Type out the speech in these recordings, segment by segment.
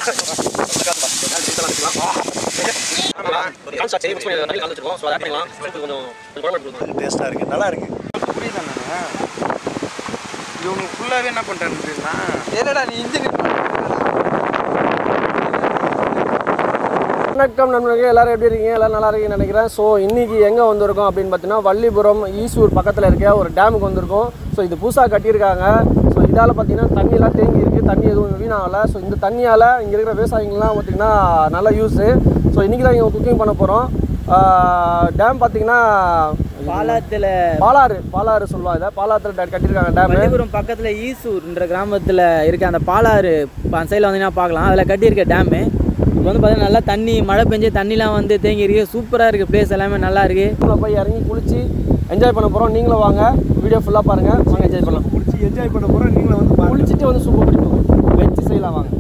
டேஸ்ட்டாக இருக்குது நல்லா இருக்குது புரியுதாண்ணா இவனுக்கு ஃபுல்லாகவே என்ன பண்ணுறான்னு தெரியுமா என்னடா நீ இன்ஜின் வணக்கம் நண்பர்களே எல்லாரும் எப்படி இருக்கீங்க எல்லாரும் நல்லா இருக்கீங்கன்னு நினைக்கிறேன் ஸோ இன்னைக்கு எங்கே வந்திருக்கோம் அப்படின்னு பார்த்தீங்கன்னா வள்ளிபுரம் ஈசூர் பக்கத்தில் இருக்க ஒரு டேமுக்கு வந்திருக்கோம் ஸோ இது புதுசாக கட்டியிருக்காங்க ஸோ இதால் பார்த்தீங்கன்னா தண்ணியெல்லாம் தேங்கி இருக்குது தண்ணி எதுவும் வீணாகலை ஸோ இந்த தண்ணியால் இங்கே இருக்கிற விவசாயிங்கள்லாம் பார்த்தீங்கன்னா நல்ல யூஸு ஸோ இன்றைக்கி தான் இங்கே குக்கிங் பண்ண போகிறோம் டேம் பார்த்தீங்கன்னா பாலாத்துல பாலாறு பாலாறு சொல்லுவாங்க இதை பாலாத்தில் கட்டியிருக்காங்க டேமு வள்ளிபுரம் பக்கத்துல ஈசூர்ன்ற கிராமத்துல இருக்க அந்த பாலாறு அந்த சைடில் வந்தீங்கன்னா பார்க்கலாம் அதில் கட்டியிருக்க டேமு இப்போ வந்து பார்த்தீங்கன்னா நல்லா தண்ணி மழை பெஞ்சு தண்ணிலாம் வந்து தேங்கி இருக்கு சூப்பராக இருக்குது பிளேஸ் எல்லாமே நல்லா இருக்கு உள்ள போய் இறங்கி குளிச்சு என்ஜாய் பண்ண போகிறோம் நீங்களும் வாங்க வீடியோ ஃபுல்லாக பாருங்கள் வாங்க என்ஜாய் பண்ணலாம் பிடிச்சி என்ஜாய் பண்ண போகிறோம் நீங்களும் வந்து பாருங்க குளிச்சுட்டு வந்து சூப்பர் பிடிக்கும் வெச்சு செய்யலாம் வாங்க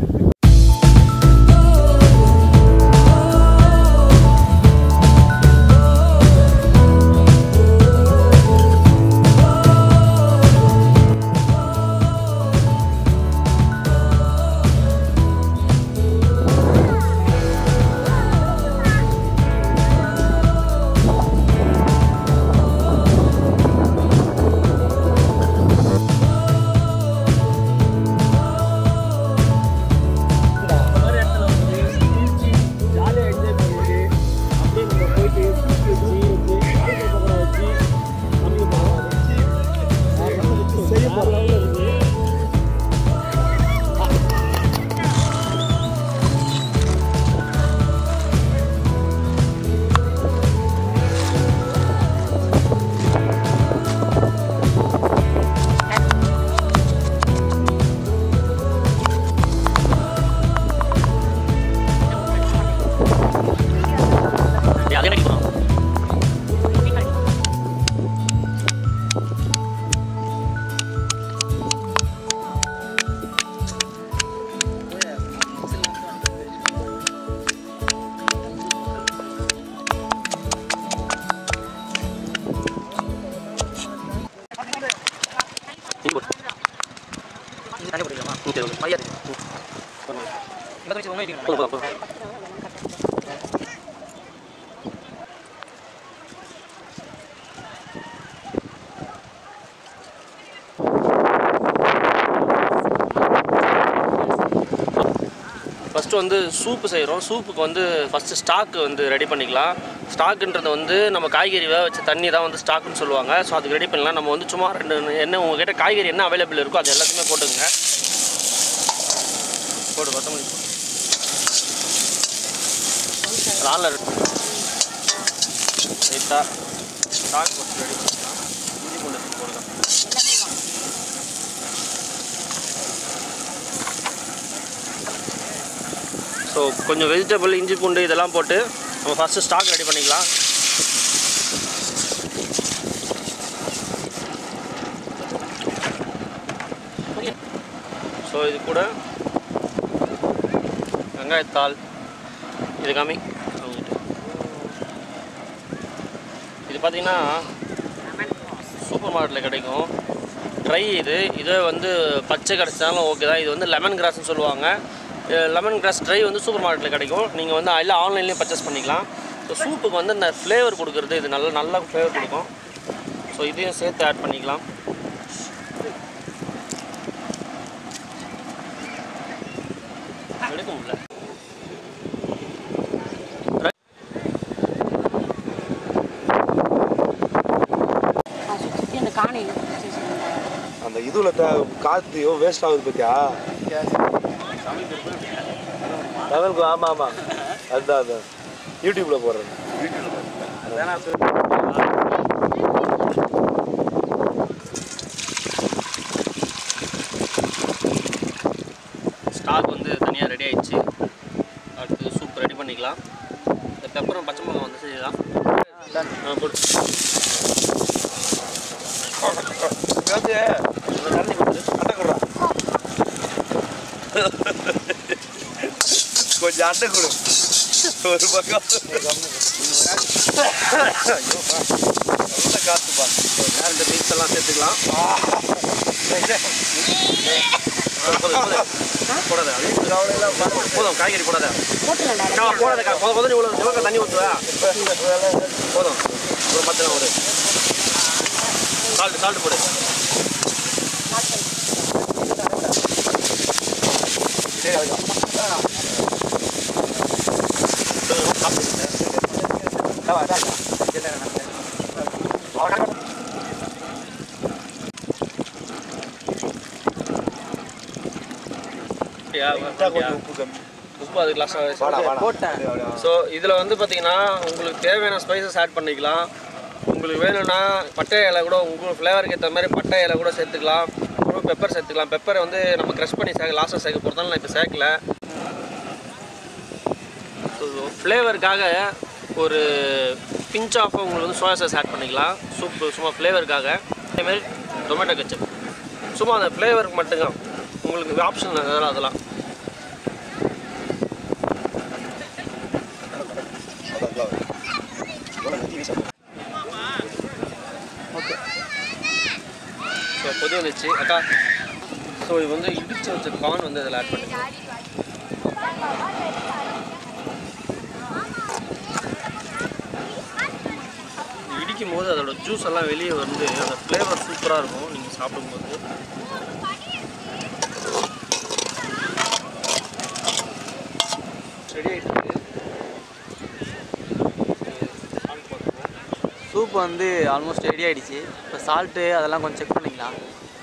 ஜாலியாக என்ஜாய் பண்ணிட்டு அப்படியே நம்ம போயிட்டு வச்சு வச்சு செய்ய போகிறோம் ஃபஸ்ட்டு வந்து சூப்பு செய்கிறோம் சூப்புக்கு வந்து ஃபஸ்ட்டு ஸ்டாக் வந்து ரெடி பண்ணிக்கலாம் ஸ்டாக்குன்றது வந்து நம்ம காய்கறி வேக வச்ச தண்ணி தான் வந்து ஸ்டாக்குன்னு சொல்லுவாங்க ஸோ அதுக்கு ரெடி பண்ணலாம் நம்ம வந்து சும்மா ரெண்டு என்ன உங்ககிட்ட காய்கறி என்ன அவைலபிள் இருக்கோ அது எல்லாத்தையுமே போட்டுக்கங்க போடு கொத்தமல்லி போடு. ராலர் லைட்டாக ஸ்டாக் போட்டு ரெடி பண்ணிக்கலாம் இஞ்சி பூண்டு போடுங்க ஸோ கொஞ்சம் வெஜிடபிள் இஞ்சி பூண்டு இதெல்லாம் போட்டு நம்ம ஃபஸ்ட்டு ஸ்டாக் ரெடி பண்ணிக்கலாம் ஸோ இது கூட வெங்காயத்தாள் இது காமி அவங்ககிட்ட. இது பார்த்தீங்கன்னா சூப்பர் மார்க்கெட்டில் கிடைக்கும் ட்ரை இது இதே வந்து பச்சை கிடச்சாலும் ஓகே தான் இது வந்து லெமன் கிராஸ்னு சொல்லுவாங்க லெமன் கிராஸ் ட்ரை வந்து சூப்பர் மார்க்கெட்டில் கிடைக்கும் நீங்கள் வந்து இல்லை ஆன்லைன்லேயும் பர்ச்சேஸ் பண்ணிக்கலாம் ஸோ சூப்புக்கு வந்து இந்த ஃப்ளேவர் கொடுக்குறது இது நல்ல நல்ல ஃப்ளேவர் கொடுக்கும் ஸோ இதையும் சேர்த்து ஆட் பண்ணிக்கலாம் எடுக்க முடியல சுற்றி அந்த காணி அந்த இதுல த- காத்து வேஸ்ட் ஆகுது பத்தியா தமிழுக்கு ஆமா ஆமா அதுதான் அதுதான் யூடியூப்ல போடுறேன் ஸ்டாக் வந்து தனியாக ரெடி ஆயிடுச்சு அடுத்து சூப் ரெடி பண்ணிக்கலாம் இந்த பெப்பரும் பச்சை மிளகாய் வந்து செய்யலாம் ஆ, போடு. இந்த தண்ணி கொடுத்துரு. கொஞ்சம் அட்டை கொடு ஒரு பக்கம் நல்ல காத்துப்பா இந்த மிக்ஸ் எல்லாம் சேர்த்துக்கலாம் போடாத போதும் காய்கறி போடாத போட்டுருவேன்டா அக்கா, போடாதக்கா முத முதல்ல இவ்வளோ எவ்வளோ தண்ணி ஊற்றுவா போதும் ஒரு பத்து நாள் ஒரு சால்ட் சால்ட் போடு உப்பு அது கிளாஸ் போட்டேன் ஸோ இதில் வந்து பார்த்தீங்கன்னா உங்களுக்கு தேவையான ஸ்பைசஸ் ஆட் பண்ணிக்கலாம் உங்களுக்கு வேணும்னா பட்டை இலை கூட உங்களுக்கு ஃப்ளேவருக்கு ஏற்ற மாதிரி பட்டை இலை கூட சேர்த்துக்கலாம் அப்புறம் பெப்பர் சேர்த்துக்கலாம் பெப்பரை வந்து நம்ம க்ரஷ் பண்ணி சேர்க்க லாஸ்ட்டாக சேர்க்க போகிறதால நான் இப்போ சேர்க்கல ஸோ ஃப்ளேவருக்காக ஒரு பிஞ்ச் ஆஃப் உங்களுக்கு வந்து சோயா சாஸ் ஆட் பண்ணிக்கலாம் சூப்பு சும்மா ஃப்ளேவருக்காக அதேமாதிரி டொமேட்டோ கச்சப் சும்மா அந்த ஃப்ளேவருக்கு மட்டும்தான் உங்களுக்கு ஆப்ஷன் அதெல்லாம் அதெல்லாம் ஸோ கொதி வந்துச்சு அக்கா ஸோ இது வந்து இடிச்சு வச்ச கார்ன் வந்து இதில் ஆட் பண்ணிக்கலாம் இது இடிக்கும் போது அதோட ஜூஸ் எல்லாம் வெளியே வந்து அந்த ஃப்ளேவர் சூப்பராக இருக்கும் நீங்கள் சாப்பிடும்போது ரெடி ஆகிட்டு சூப் வந்து ஆல்மோஸ்ட் ரெடி ஆயிடுச்சு இப்போ சால்ட்டு அதெல்லாம் கொஞ்சம் செக் பண்ணிக்கலாம்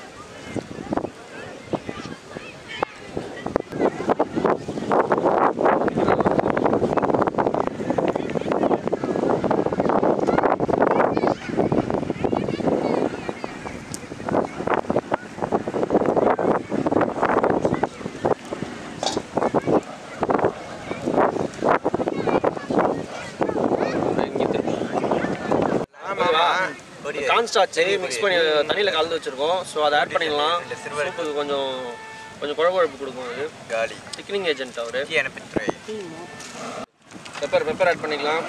கார்ன் ஸ்டார்ச் மிக்ஸ் பண்ணி தண்ணியில் கலந்து வச்சுருக்கோம் ஸோ அதை ஆட் பண்ணிடலாம் சூப்புக்கு கொஞ்சம் கொஞ்சம் குழ குழப்பு கொடுக்கும் அது காலி திக்னிங் ஏஜென்ட் அவர் அனுப்பித்துறை பெப்பர் பெப்பர் ஆட் பண்ணிக்கலாம்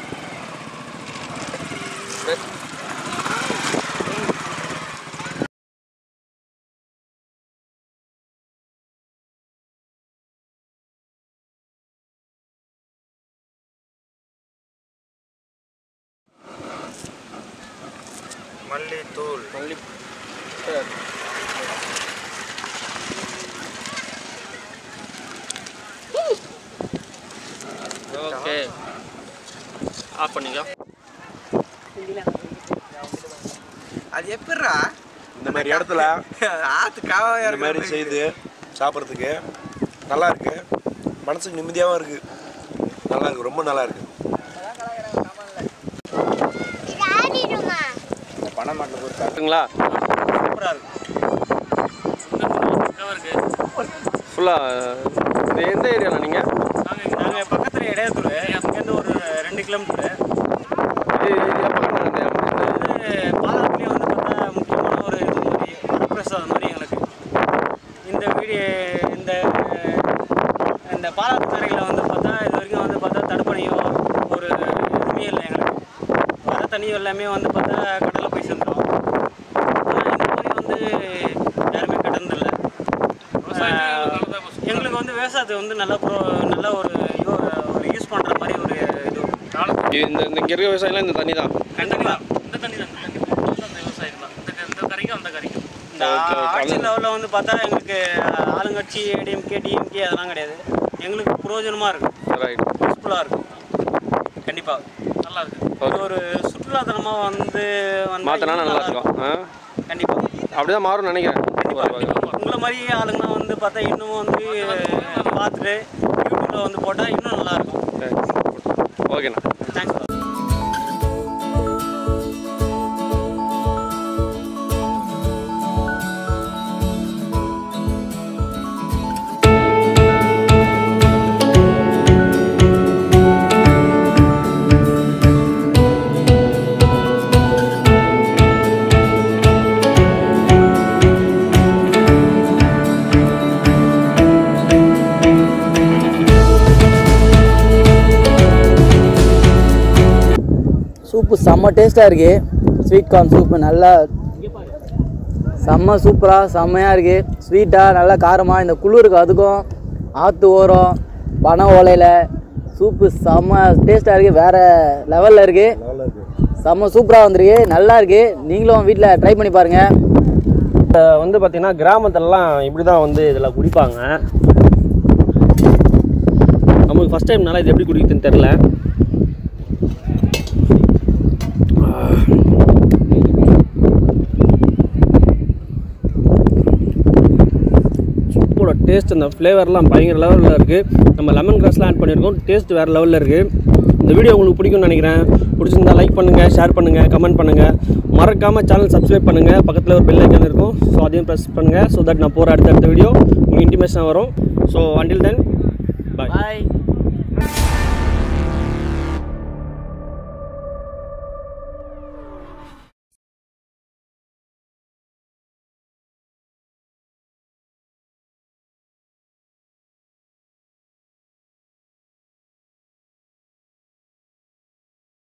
மல்லித்தூள் மல்லி ஓகே ஆஃப் பண்ணிக்கலாம் அது எப்படிரா இந்த மாதிரி இடத்துல ஆத்து காவாயா இந்த மாதிரி செய்து சாப்பிட்றதுக்கு நல்லா இருக்கு மனசுக்கு நிம்மதியாகவும் இருக்கு நல்லா இருக்கு ரொம்ப நல்லா இருக்கு பணமாட்டில் போட்டு இருக்குங்களா சூப்பராக இருக்கு ஃபுல்லாக இது எந்த ஏரியாவில் நீங்கள் நாங்கள் நாங்கள் பக்கத்தில் இடையத்தூர் அங்கேருந்து ஒரு ரெண்டு கிலோமீட்டரு இது ஏரியா பக்கத்தில் வந்து பாலாத்துலேயும் வந்து பார்த்தா முக்கியமான ஒரு இது மாதிரி வரப்பிரசாதம் மாதிரி எங்களுக்கு இந்த வீடு இந்த இந்த பாலாத்து கரையில் வந்து பார்த்தா இது வரைக்கும் வந்து பார்த்தா தடுப்பணையோ ஒரு எதுவுமே இல்லை எங்களுக்கு வர தண்ணியும் எல்லாமே வந்து பார்த்தா கடலில் போய் சேர்ந்துடும் ஆனால் இந்த மாதிரி வந்து யாருமே கடந்ததில்லை எங்களுக்கு வந்து விவசாயத்தை வந்து நல்லா ப்ரோ நல்ல ஒரு யோ- ஒரு யூஸ் பண்ணுற மாதிரி ஒரு இது இந்த இந்த இங்கே இருக்க விவசாயம்லாம் இந்த தண்ணி தான் கண்டிப்பா இந்த தண்ணி தான் இந்த தண்ணி தான். இந்த விவசாயம் தான் இந்த இந்த கரைக்கும் அந்த கரைக்கும் இந்த Okay, okay. ஆட்சி லெவலில் வந்து பார்த்தா எங்களுக்கு ஆளுங்கட்சி ஏடிஎம்கே டிஎம்கே அதெல்லாம் கிடையாது எங்களுக்கு பிரயோஜனமாக இருக்கும் ரைட் யூஸ்ஃபுல்லாக இருக்கும் கண்டிப்பாக நல்லா இருக்கு இது ஒரு சுற்றுலாத்தலமாக வந்து வந்தா மாற்றினா இன்னும் நல்லா இருக்கும் ஆ கண்டிப்பாக அப்படி தான் மாறும்னு நினைக்கிறேன் உங்களை மாதிரி ஆளுங்கலாம் வந்து பார்த்தா இன்னும் வந்து பார்த்துட்டு யூடியூப்பில் வந்து போட்டால் இன்னும் நல்லா இருக்கும் ஓகேண்ணா தேங்க்ஸ் சூப்பு செம்ம டேஸ்ட்டாக இருக்குது ஸ்வீட் கார்ன் சூப்பு நல்லா செம்ம சூப்பராக செம்மையாக இருக்குது ஸ்வீட்டாக நல்லா காரமாக இந்த குளிருக்கு அதுக்கும் ஆற்று ஓரம் பனை ஓலையில் சூப்பு செம்ம டேஸ்ட்டாக இருக்குது வேறு லெவலில் இருக்குது செம்ம சூப்பராக வந்திருக்கு நல்லா இருக்குது நீங்களும் வீட்டில் ட்ரை பண்ணி பாருங்கள் வந்து பார்த்தீங்கன்னா கிராமத்துலலாம் இப்படி தான் வந்து இதில் குடிப்பாங்க நமக்கு ஃபஸ்ட் டைம் நல்லா இது எப்படி குடிக்குதுன்னு தெரில சூப்பரோட டேஸ்ட் அந்த ஃப்ளேவர்லாம் பயங்கர லெவலில் இருக்குது நம்ம லெமன் கிராஸ்லாம் ஆட் பண்ணியிருக்கோம் டேஸ்ட் வேறு லெவலில் இருக்குது இந்த வீடியோ உங்களுக்கு பிடிக்கும்னு நினைக்கிறேன் பிடிச்சிருந்தா லைக் பண்ணுங்கள் ஷேர் பண்ணுங்கள் கமெண்ட் பண்ணுங்கள் மறக்காமல் சேனல் சப்ஸ்கிரைப் பண்ணுங்கள் பக்கத்தில் ஒரு பெல் ஐக்கான் இருக்கும் ஸோ அதையும் ப்ரெஸ் பண்ணுங்கள் ஸோ தட் நான் போகிற அடுத்த அடுத்த வீடியோ உங்களுக்கு இன்டிமேஷன் வரும் ஸோ அண்டில் தென் பாய் பாய்